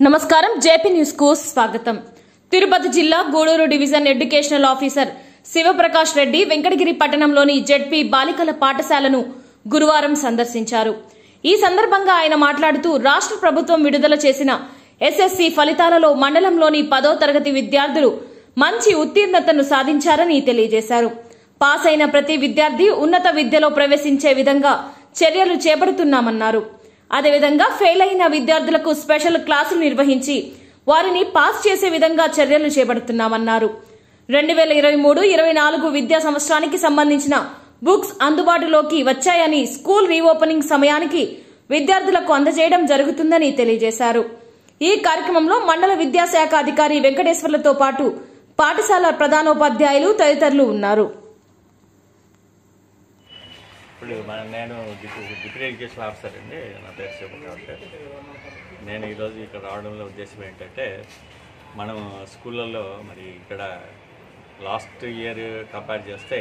నమస్కారం JP news కు స్వాగతం తిరుపతి జిల్లా Gudur division educational officer Sivaprakash Reddy Venkatagiri పట్టణంలోని జెడ్పీ బాలికల పాఠశాలను గురువారం సందర్శించారు ఈ సందర్భంగా ఆయన మాట్లాడుతూ రాష్ట్ర ప్రభుత్వం విడుదల చేసిన ఎస్ఎస్సి ఫలితాలలో మండలంలోని పదో తరగతి విద్యార్థులు మంచి ఉత్తీర్ణతను సాధించారని తెలియజేశారు పాస్ అయిన ప్రతి విద్యార్థి ఉన్నత విద్యలో ప్రవేశించే విధంగా చర్యలు చేపడుతున్నామన్నారు అదేవిధంగా ఫెయిల్ అయిన విద్యార్థులకు స్పెషల్ క్లాసులు నిర్వహించి వారిని పాస్ చేసే విధంగా చర్యలు చేపడుతున్నామన్నారు రెండు వేల ఇరవై మూడు ఇరవై నాలుగు విద్యా సంవత్సరానికి సంబంధించిన బుక్స్ అందుబాటులోకి వచ్చాయని స్కూల్ రీఓపెనింగ్ సమయానికి విద్యార్థులకు అందజేయడం జరుగుతుందని తెలియజేశారు ఈ కార్యక్రమంలో మండల విద్యాశాఖ అధికారి వెంకటేశ్వర్లతో పాటు పాఠశాల ప్రధానోపాధ్యాయులు తదితరులు ఉన్నారు ఇప్పుడు మన నేను డిప్యూ- డిప్యూటీ ఎడ్యుకేషన్ ఆఫీసర్ అండి నా పేరు శివప్రకాష్ నేను ఈరోజు ఇక్కడ రావడంలో ఉద్దేశం ఏంటంటే మనం స్కూళ్ళల్లో మరి ఇక్కడ లాస్ట్ ఇయర్ కంపేర్ చేస్తే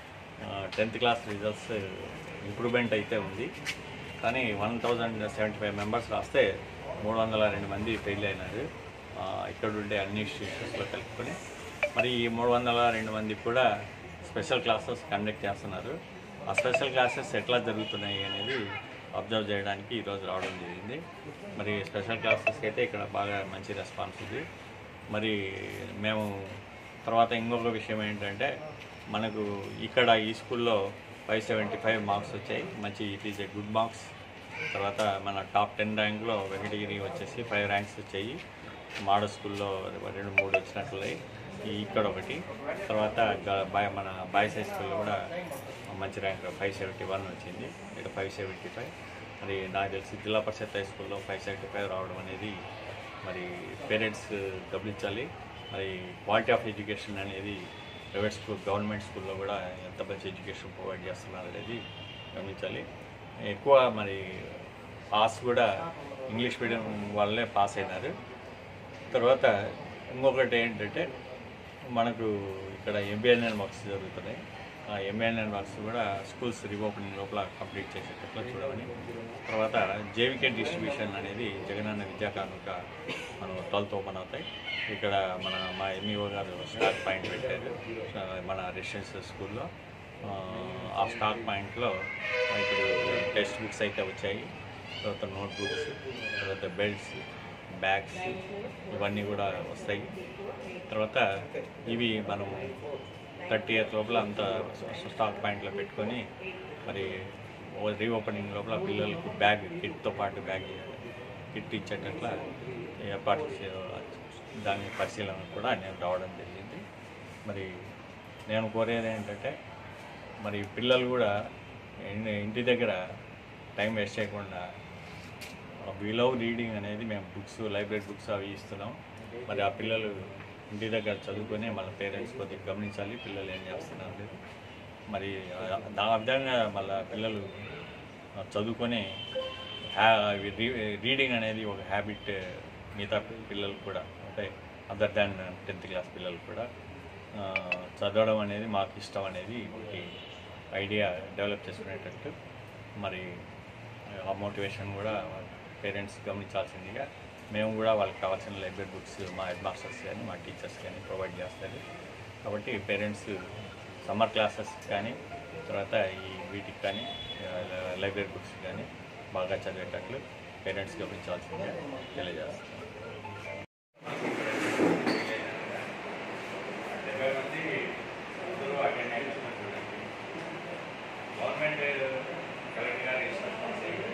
టెన్త్ క్లాస్ రిజల్ట్స్ ఇంప్రూవ్మెంట్ అయితే ఉంది కానీ one thousand seventy five members రాస్తే మూడు వందల రెండు మంది ఫెయిల్ అయినారు ఆ, ఇక్కడ ఉండే అన్ని ఇన్స్టిట్యూషన్స్లో కలుపుకొని మరి ఈ మూడు వందల రెండు మందికి కూడా స్పెషల్ క్లాసెస్ కండక్ట్ చేస్తున్నారు ఆ స్పెషల్ క్లాసెస్ ఎట్లా జరుగుతున్నాయి అనేది అబ్జర్వ్ చేయడానికి ఈరోజు రావడం జరిగింది మరి స్పెషల్ క్లాసెస్కి అయితే ఇక్కడ బాగా మంచి రెస్పాన్స్ ఉంది మరి మేము తర్వాత ఇంకొక విషయం ఏంటంటే మనకు ఇక్కడ ఈ స్కూల్లో ఫైవ్ సెవెంటీ ఫైవ్ మార్క్స్ వచ్చాయి మంచి it is a good marks తర్వాత మన టాప్ టెన్ ర్యాంక్లో వెంకటగిరి వచ్చేసి ఫైవ్ ర్యాంక్స్ వచ్చాయి మోడల్ స్కూల్లో రెండు మూడు వచ్చినట్లున్నాయి ఈ ఇక్కడ ఒకటి తర్వాత గ- బాయ్ మన బాయ్స్ హై స్కూల్లో కూడా మంచి ర్యాంక్ ఫైవ్ సెవెంటీ వన్ వచ్చింది ఇక్కడ ఫైవ్ సెవెంటీ ఫైవ్ మరి నాకు తెలిసి జిల్లా పరిషత్ హై స్కూల్లో ఫైవ్ సెవెంటీ ఫైవ్ రావడం అనేది మరి పేరెంట్స్ గమనించాలి మరి క్వాలిటీ ఆఫ్ ఎడ్యుకేషన్ అనేది ప్రైవేట్ స్కూల్ గవర్నమెంట్ స్కూల్లో కూడా ఎంత మంచి ఎడ్యుకేషన్ ప్రొవైడ్ చేస్తున్నారు అనేది గమనించాలి ఎక్కువ మరి పాస్ కూడా ఇంగ్లీష్ మీడియం వాళ్ళే పాస్ అయినారు తర్వాత ఇంకొకటి ఏంటంటే మనకు ఇక్కడ ఎంబీఎన్ఎన్ వర్క్స్ జరుగుతున్నాయి ఆ ఎంబీఎన్ఎన్ వర్క్స్ కూడా స్కూల్స్ రీఓపెనింగ్ లోపల కంప్లీట్ చేసేటట్లు చూడమని తర్వాత జేవికే డిస్ట్రిబ్యూషన్ అనేది జగనన్న విద్యా కానుక మనం ట్వెల్త్ ఓపెన్ అవుతాయి ఇక్కడ మన మా ఎంఈఓ గారు స్టాక్ పాయింట్ పెట్టారు ఆ, మన రెసిడెన్షియల్ స్కూల్లో ఆ, ఆ స్టాక్ పాయింట్లో ఇప్పుడు టెక్స్ట్ బుక్స్ అయితే వచ్చాయి తర్వాత నోట్ బుక్స్ తర్వాత బెల్ట్స్ బ్యాగ్స్ ఇవన్నీ కూడా వస్తాయి తర్వాత ఇవి మనం థర్టీ ఇయర్స్ లోపల అంతా స్టాక్ పాయింట్లో పెట్టుకొని మరి రీఓపెనింగ్ లోపల పిల్లలకు బ్యాగ్ కిట్తో పాటు బ్యాగ్ కిట్ ఇచ్చేటట్ల ఏర్పాటు చే- దాని పరిశీలన కూడా నేను రావడం జరిగింది మరి నేను కోరేది ఏంటంటే మరి పిల్లలు కూడా ఇన్- ఇంటి దగ్గర టైం వేస్ట్ చేయకుండా వీ లవ్ రీడింగ్ అనేది మేము బుక్స్ లైబ్రరీ బుక్స్ అవి ఇస్తున్నాం మరి ఆ పిల్లలు ఇంటి దగ్గర చదువుకొని వాళ్ళ పేరెంట్స్ కొద్దిగా గమనించాలి పిల్లలు ఏం చేస్తున్నారు అనేది. మరి ఆ- దా విధంగా మళ్ళీ పిల్లలు ఆ, చదువుకొని హ్యా- రీ- రీడింగ్ అనేది ఒక హ్యాబిట్ మిగతా పిల్లలు కూడా అంటే అదర్ దాన్ టెన్త్ క్లాస్ పిల్లలు కూడా ఆ, చదవడం అనేది మాకు ఇష్టం అనేది ఒకటి ఐడియా డెవలప్ చేసుకునేటట్టు మరి ఆ మోటివేషన్ కూడా పేరెంట్స్ గమనించాల్సిందిగా మేము కూడా వాళ్ళకి కావాల్సిన లైబ్రరీ బుక్స్ మా హెడ్ మాస్టర్స్ కానీ మా టీచర్స్ కానీ ప్రొవైడ్ చేస్తారు కాబట్టి పేరెంట్స్ సమ్మర్ క్లాసెస్ కానీ తర్వాత ఈ వీటికి కానీ ఆ, లైబ్రరీ బుక్స్ కానీ బాగా చదివేటట్లు పేరెంట్స్ గమనించాల్సిందిగా తెలియజేస్తాను గవర్నమెంట్ కరెక్ట్గా ఇన్స్ట్రక్షన్స్